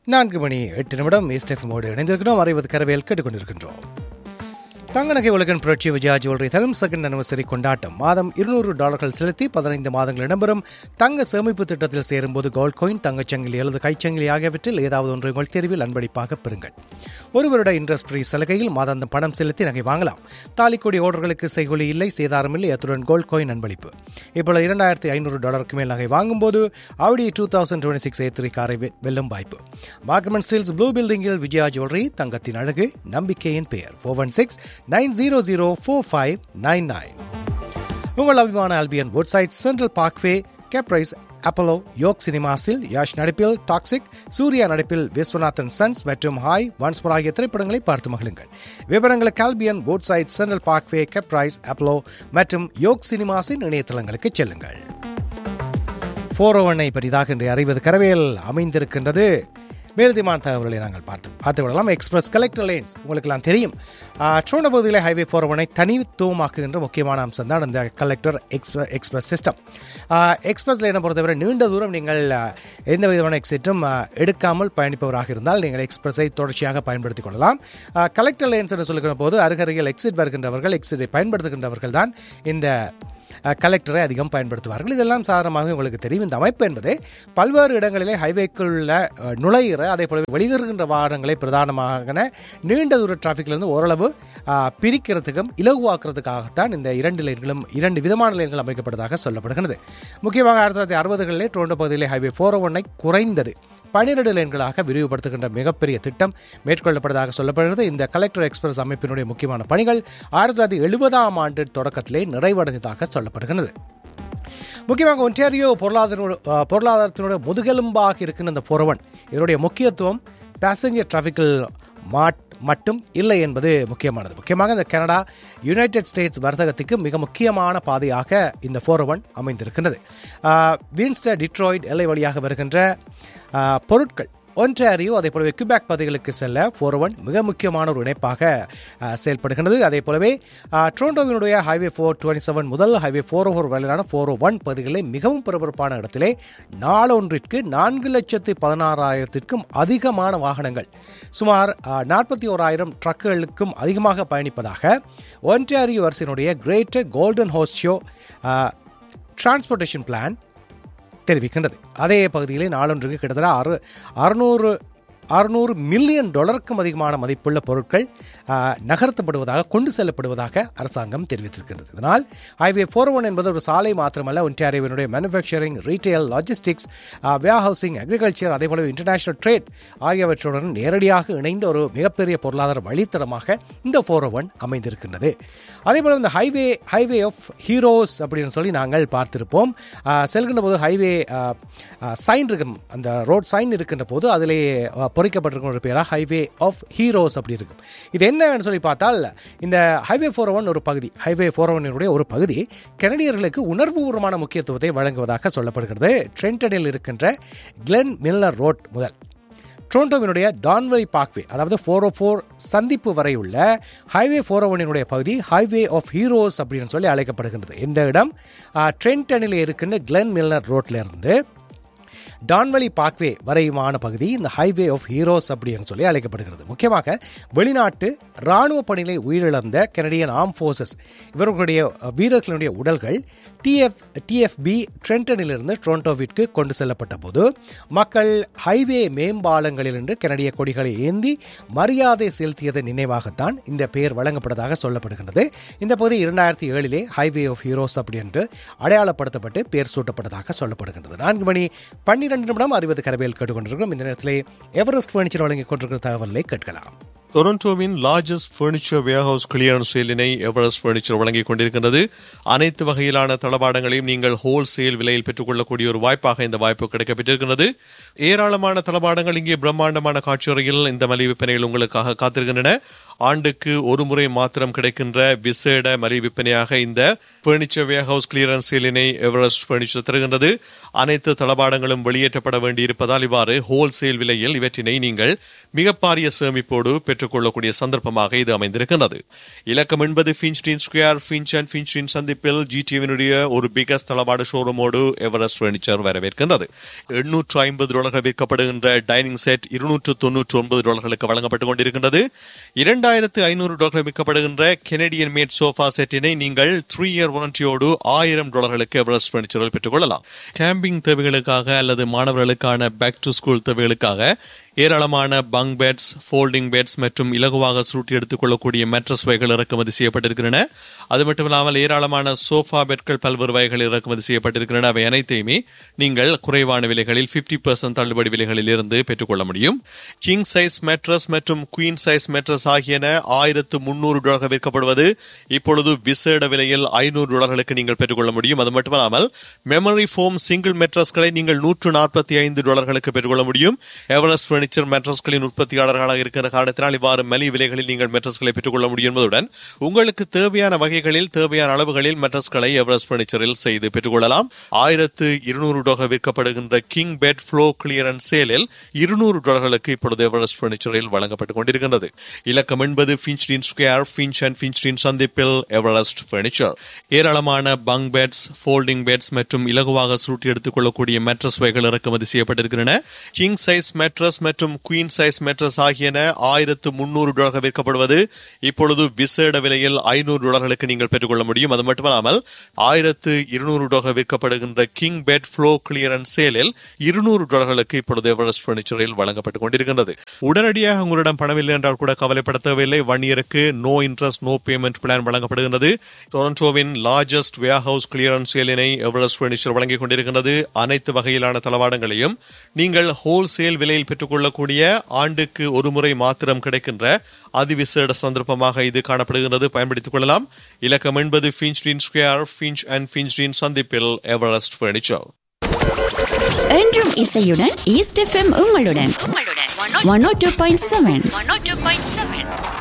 நான்கு மணி எட்டு நிமிடம் ஈஸ்டெஃபமோடு இணைந்திருக்கிறோம் அறிவது கரவேல் கேட்டுக்கொண்டிருக்கின்றோம் தங்க நகை உலகின் புரட்சி விஜயா ஜுவல்லரி தரும் செகண்ட் அனிவர்சரி கொண்டாட்டம் மாதம் இருநூறு டாலர்கள் செலுத்தி பதினைந்து மாதங்கள் இடம்பெறும் தங்க சேமிப்பு திட்டத்தில் சேரும்போது கோல்ட் காயின் தங்கச்சங்கிலி அல்லது கைச்சங்கிலி ஆகியவற்றில் ஏதாவது ஒன்று உங்கள் தேர்வில் அன்பளிப்பாக பெறுங்கள் ஒரு வருட இன்ட்ரெஸ்ட் ஃப்ரீ சலுகையில் மாதாந்தம் பணம் செலுத்தி நகை வாங்கலாம் தாலிக்கொடி ஓடர்களுக்கு செய்கொலி இல்லை சேதாரம் இல்லை அத்துடன் கோல்ட் காயின் அன்பளிப்பு இப்பொழுது இரண்டாயிரத்தி ஐநூறு டாலருக்கு மேல் நகை வாங்கும்போது Audi two thousand twenty six A three காரை வெ- வெல்லும் வாய்ப்பு மார்க்கமெண்ட் ஸ்டீல்ஸ் ப்ளூ பில்டிங்கில் விஜயா ஜுவல்லரி தங்கத்தின் அழகு நம்பிக்கையின் பெயர் four one six nine zero zero four five nine nine உங்கள் அபிமான Albion Woodside Central Parkway Caprice Apollo York சினிமாஸில் யாஷ் நடிப்பில் டாக்ஸிக் சூர்யா நடிப்பில் விஸ்வநாதன் சன்ஸ் மற்றும் ஹாய் ஒன்ஸ்மர் ஆகிய திரைப்படங்களை பார்த்து மகிழுங்கள் விவரங்களுக்கு Albion Woodside Central Parkway Caprice Apollo மற்றும் யோக் சினிமாஸின் இணையதளங்களுக்கு செல்லுங்கள் ஃபோர் ஓவனை பற்றிதாக இன்றைய அறிவது கரவேல் அமைந்திருக்கின்றது மேலதிகமான தகவல்களை நாங்கள் பார்த்து பார்த்து விடலாம் எக்ஸ்பிரஸ் கலெக்டர் லைன்ஸ் உங்களுக்கெல்லாம் தெரியும் ட்ரோன பகுதியில் ஹைவே ஃபோர் ஒனை தனித்துவமாக்குகின்ற முக்கியமான அம்சம் தான் இந்த collector express express system express லைனை பொறுத்தவரை நீண்ட தூரம் நீங்கள் ஆ, எந்த விதமான எக்ஸிட்டும் எடுக்காமல் பயணிப்பவராக இருந்தால் நீங்கள் எக்ஸ்பிரஸை தொடர்ச்சியாக பயன்படுத்திக் கொள்ளலாம் கலெக்டர் லைன்ஸ் என்று சொல்லுகிற போது அருகருகில் எக்ஸிட் வருகின்றவர்கள் எக்ஸிட்டை பயன்படுத்துகின்றவர்கள் தான் இந்த அஹ், கலெக்டரை அதிகம் பயன்படுத்துவார்கள் இதெல்லாம் சாதாரணமாக உங்களுக்கு தெரியும் இந்த அமைப்பு என்பது பல்வேறு இடங்களிலே ஹைவேக்குள்ள அஹ், நுழையிற அதே போல வெளியேறுகின்ற வாகனங்களை பிரதானமாக நீண்ட தூர டிராஃபிக்லேருந்து ஓரளவு அஹ், பிரிக்கிறதுக்கும் இலகுவாக்குறதுக்காகத்தான் இந்த இரண்டு லைன்களும் இரண்டு விதமான லைன்கள் அமைக்கப்பட்டதாக சொல்லப்படுகிறது முக்கியமாக ஆயிரத்தி தொள்ளாயிரத்தி அறுபதுகளிலே டொரண்டோ பகுதியிலே ஹைவே ஃபோர் ஒன்னை குறைந்தது பன்னிரண்டு லைன்களாக விரிவுபடுத்துகின்ற மிகப்பெரிய திட்டம் மேற்கொள்ளப்பட்டதாக சொல்லப்படுகிறது இந்த கலெக்டர் எக்ஸ்பிரஸ் அமைப்பினுடைய முக்கியமான பணிகள் ஆயிரத்தி தொள்ளாயிரத்தி எழுபதாம் ஆண்டு தொடக்கத்திலே நிறைவடைந்ததாக சொல்லப்படுகிறது முக்கியமாக ஒன்டாரியோ பொருளாதார அஹ், பொருளாதாரத்தினுடைய முதுகெலும்பாக இருக்கின்ற இந்த ஃபோர் ஒன் இதனுடைய முக்கியத்துவம் பேசஞ்சர் டிராஃபிக்கில் மாட் மட்டும் இல்லை என்பது முக்கியமானது முக்கியமாக இந்த கனடா யுனைடெட் ஸ்டேட்ஸ் வர்த்தகத்துக்கு மிக முக்கியமான பாதையாக இந்த ஃபோர் ஒன் அமைந்திருக்கின்றது வீன்ஸ்டர் டிட்ராய்ட் எல்லை வழியாக வருகின்ற ஆஹ், பொருட்கள் ஒன்றாரியோ அதே போலவே கியூபேக் பகுதிகளுக்கு செல்ல ஃபோர் ஒன் மிக முக்கியமான ஒரு இணைப்பாக ஆஹ், செயல்படுகின்றது அதே போலவே ஆஹ், டொரண்டோவினுடைய ஹைவே ஃபோர் டுவெண்ட்டி செவன் முதல் ஹைவே ஃபோர் ஓவர் வரையிலான ஃபோர் ஒன் பகுதிகளில் மிகவும் பரபரப்பான இடத்திலே நாளொன்றிற்கு நான்கு லட்சத்து பதினாறாயிரத்திற்கும் அதிகமான வாகனங்கள் சுமார் நாற்பத்தி ஓராயிரம் ட்ரக்குகளுக்கும் அதிகமாக பயணிப்பதாக ஒன்டாரியோ அரசினுடைய கிரேட்டர் கோல்டன் ஹோஸ்டியோ டிரான்ஸ்போர்ட்டேஷன் பிளான் தெரிவிக்கின்றது அதே பகுதியிலே நாளொன்றுக்கு கிட்டத்தட்ட அறு அறுநூறு அறுநூறு மில்லியன் டாலருக்கும் அதிகமான மதிப்புள்ள பொருட்கள் ஆ, நகர்த்தப்படுவதாக கொண்டு செல்லப்படுவதாக அரசாங்கம் தெரிவித்திருக்கின்றது இதனால் ஹைவே ஃபோர் ஒன் என்பது ஒரு சாலை மாத்திரமல்ல ஒன்டாரியோவினுடைய manufacturing retail logistics warehousing agriculture அதே போல இன்டர்நேஷனல் ட்ரேட் ஆகியவற்றுடன் நேரடியாக இணைந்த ஒரு மிகப்பெரிய பொருளாதார வழித்தடமாக இந்த ஃபோர் ஒன் அமைந்திருக்கின்றது அதே போல இந்த ஹைவே ஹைவே ஆஃப் ஹீரோஸ் அப்படின்னு சொல்லி நாங்கள் பார்த்திருப்போம் ஆ, செல்கின்ற போது ஹைவே சைன் இருக்கும் அந்த ரோட் சைன் இருக்கின்ற போது அதிலே ஆ, பொறிக்கப்பட்டிருக்கும் ஒரு பேராக ஹைவே ஆஃப் ஹீரோஸ் அப்படி இருக்கும் இது என்னன்னு சொல்லி பார்த்தால் இந்த ஹைவே ஃபோர் ஒன் ஒரு பகுதி ஹைவே ஃபோர் ஒன்னுடைய ஒரு பகுதி கனடியர்களுக்கு உணர்வுபூர்வமான முக்கியத்துவத்தை வழங்குவதாக சொல்லப்படுகிறது ட்ரென்டனில் இருக்கின்ற கிளென் மில்லர் ரோட் முதல் டொரண்டோவினுடைய டான்வெரி பார்க்வே அதாவது ஃபோர் ஓ ஃபோர் சந்திப்பு வரை உள்ள ஹைவே ஃபோர் ஒனினுடைய பகுதி ஹைவே ஆஃப் ஹீரோஸ் அப்படின்னு சொல்லி அழைக்கப்படுகின்றது இந்த இடம் ட்ரென்டனில் இருக்கின்ற கிளென் மில்லர் ரோட்ல இருந்து டான்வெலி பார்க்வே வரையுமான பகுதி இந்த ஹைவே ஆஃப் ஹீரோஸ் அப்படின்னு சொல்லி அழைக்கப்படுகிறது முக்கியமாக வெளிநாட்டு இராணுவ பணிகளை உயிரிழந்த கனடியன் ஆர்ம் ஃபோர்ஸஸ் இவர்களுடைய அஹ், வீரர்களுடைய உடல்கள் டிஎஃப் டிஎஃப்பி ட்ரென்டனிலிருந்து டொரண்டோவிற்கு கொண்டு செல்லப்பட்ட போது மக்கள் ஹைவே மேம்பாலங்களிலிருந்து கனடிய கொடிகளை ஏந்தி மரியாதை செலுத்தியதன் நினைவாகத்தான் இந்த பெயர் வழங்கப்பட்டதாக சொல்லப்படுகின்றது இந்த பகுதி இரண்டாயிரத்தி ஏழிலே ஹைவே ஆஃப் ஹீரோஸ் அப்படி என்று அடையாளப்படுத்தப்பட்டு பெயர் சூட்டப்பட்டதாக சொல்லப்படுகின்றது நான்கு மணி பன்னிரண்டு நிமிடம் அறுபது கரவேல் கேட்டுக்கொண்டிருக்கிறோம் இந்த நேரத்திலே எவரெஸ்ட் ஃபர்னிச்சர் வழங்கிக் கொண்டிருக்கிற தகவலை கேட்கலாம் டொரண்டோவின் லார்ஜஸ்ட் ஃபர்னிச்சர் வேர்ஹவுஸ் கிளியரன்ஸ் சேலினை எவரெஸ்ட் ஃபர்னிச்சர் வழங்கிக் கொண்டிருக்கின்றது அனைத்து வகையிலான தளபாடங்களையும் நீங்கள் ஹோல்சேல் விலையில் பெற்றுக்கொள்ளக்கூடிய ஒரு வாய்ப்பாக இந்த வாய்ப்பு கிடைக்கப்பட்டிருக்கிறது ஏராளமான தளபாடங்கள் இங்கே பிரம்மாண்டமான காட்சியறையில் இந்த மலிவு விற்பனையில் உங்களுக்காக காத்திருக்கின்றன ஆண்டுக்கு ஒரு முறை மாத்திரம் கிடைக்கின்ற விசேட மலி விற்பனையாக இந்த பர்னிச்சர் வேர்ஹவுஸ் கிளியரன்ஸ் சேலினை எவரெஸ்ட் பர்னிச்சர் தருகின்றது அனைத்து தளபாடங்களும் வெளியேற்றப்பட வேண்டியிருப்பதால் இவ்வாறு ஹோல்சேல் விலையில் இவற்றினை நீங்கள் மிக பாரிய சேமிப்போடு பெற்றுக்கொள்ளக்கூடிய சந்தர்ப்பமாக இது அமைந்திருக்கின்றது இலக்கம் என்பது Finchdene square Finch and Finchdene சந்திப்பில் ஜிடிவினுடைய ஒரு பிகஸ்ட் தளபாடு ஷோரூமோடு எவரெஸ்ட் பர்னிச்சர் வரவேற்கின்றது எண்ணூற்று ஐம்பது டாலர்கள் விற்கப்படுகின்ற டைனிங் செட் இருநூற்று தொன்னூற்று ஒன்பது டாலர்களுக்கு வழங்கப்பட்டுக் கொண்டிருக்கின்றது இரண்டாயிரத்து ஐநூறு டாலர்கள் விற்கப்படுகின்ற கெனடியன் மேட் சோஃபா செட்டினை நீங்கள் த்ரீ இயர் வாரண்டியோடு ஆயிரம் டாலர்களுக்கு எவரெஸ்ட் பர்னிச்சரில் பெற்றுக்கொள்ளலாம் கேம்பிங் தேவைகளுக்காக அல்லது மாணவர்களுக்கான பேக் டு ஸ்கூல் தேவைகளுக்காக ஏராளமான பங்க் பெட்ஸ் ஃபோல்டிங் பெட்ஸ் மற்றும் இலகுவாக சுருட்டி எடுத்துக்கொள்ளக்கூடிய மெட்ரஸ் வகைகள் இறக்குமதி செய்யப்பட்டிருக்கின்றன அது மட்டும் இல்லாமல் ஏராளமான சோஃபா பெட்கள் பல்வேறு வகைகள் இறக்குமதி செய்யப்பட்டிருக்கின்றன அவை அனைத்தையுமே நீங்கள் குறைவான விலைகளில் பிப்டி பர்சன்ட் தள்ளுபடி விலைகளில் இருந்து பெற்றுக்கொள்ள முடியும் கிங் சைஸ் மெட்ரஸ் மற்றும் குயின் சைஸ் மெட்ரஸ் ஆகியன ஆயிரத்து முன்னூறு டாலர்கள் விற்கப்படுவது இப்பொழுது விசேட விலையில் ஐநூறு டாலர்களுக்கு நீங்கள் பெற்றுக்கொள்ள முடியும் அது மட்டுமல்லாமல் மெமரி ஃபோம் சிங்கிள் மெட்ரஸ்களை நீங்கள் நூற்று நாற்பத்தி ஐந்து டாலர்களுக்கு பெற்றுக்கொள்ள முடியும் எவரெஸ்ட் பர்னிச்சர் மெட்ரஸ்களின் உற்பத்தியாளர்களாக இருக்கிற காரணத்தினால் இவ்வாறு மலி விலைகளில் நீங்கள் மெட்ரஸ்களை பெற்றுக்கொள்ள முடியும் என்பதுடன் உங்களுக்கு தேவையான வகைகளில் தேவையான அளவுகளில் மெட்ரஸ்களை எவரெஸ்ட் பர்னிச்சரில் செய்து பெற்றுக்கொள்ளலாம் ஆயிரத்து இருநூறு டாலர் விற்கப்படுகின்ற கிங் பெட் ஃப்ளோ கிளியரன்ஸ் சேலில் இருநூறு டாலர்களுக்கு இப்பொழுது எவரெஸ்ட் பர்னிச்சரில் வழங்கப்பட்டுக் கொண்டிருக்கின்றது இலக்கம் என்பது Finchdene square Finch and Finchdene சந்திப்பில் எவரெஸ்ட் பர்னிச்சர் ஏராளமான பங்க் பெட்ஸ் ஃபோல்டிங் பெட்ஸ் மற்றும் இலகுவாக சுருட்டி எடுத்துக்கொள்ளக்கூடிய மெட்ரஸ் வகைகள் இறக்குமதி செய்யப்பட்டிருக்கின்றன கிங் சைஸ் மெட்ரஸ் மற்றும் குயின் சைஸ் மெட்ரஸ் ஆகியன ஆயிரத்து முன்னூறு டாலர்கள் விற்கப்படுவது இப்பொழுது விசேட விலையில் ஐநூறு டாலர்களுக்கு நீங்கள் பெற்றுக்கொள்ள முடியும் அது மட்டுமல்லாமல் ஆயிரத்து இருநூறு டாலர்கள் விற்கப்படுகின்ற கிங் பெட் ஃப்ளோ கிளியரன்ஸ் சேலில் இருநூறு டாலர்களுக்கு இப்பொழுது எவரெஸ்ட் பர்னிச்சரில் வழங்கப்பட்டுக் கொண்டிருக்கின்றது உடனடியாக உங்களிடம் பணமில்லை என்றால் கூட கவலைப்பட தேவையில்லை ஒன் இயருக்கு no interest no payment plan வழங்கப்படுகின்றது டொரண்டோவின் லார்ஜஸ்ட் வேர் ஹவுஸ் கிளியரன்ஸ் சேலினை எவரெஸ்ட் பர்னிச்சர் வழங்கிக் கொண்டிருக்கின்றது அனைத்து வகையிலான தளவாடங்களையும் நீங்கள் ஹோல்சேல் விலையில் பெற்றுக்கொள்ளக்கூடிய ஆண்டுக்கு ஒரு முறை மாத்திரம் கிடைக்கின்ற அதிவிசேட சந்தர்ப்பமாக இது காணப்படுகிறது பயன்படுத்திக் கொள்ளலாம் இலக்கம் என்பது Finchdene square Finch and Finchdene சந்திப்பில் எவரெஸ்ட் பர்னிச்சர் என்றும் இசையுடன் ஈஸ்ட் எஃப்எம் உங்களுடன் one O two point seven one O two point seven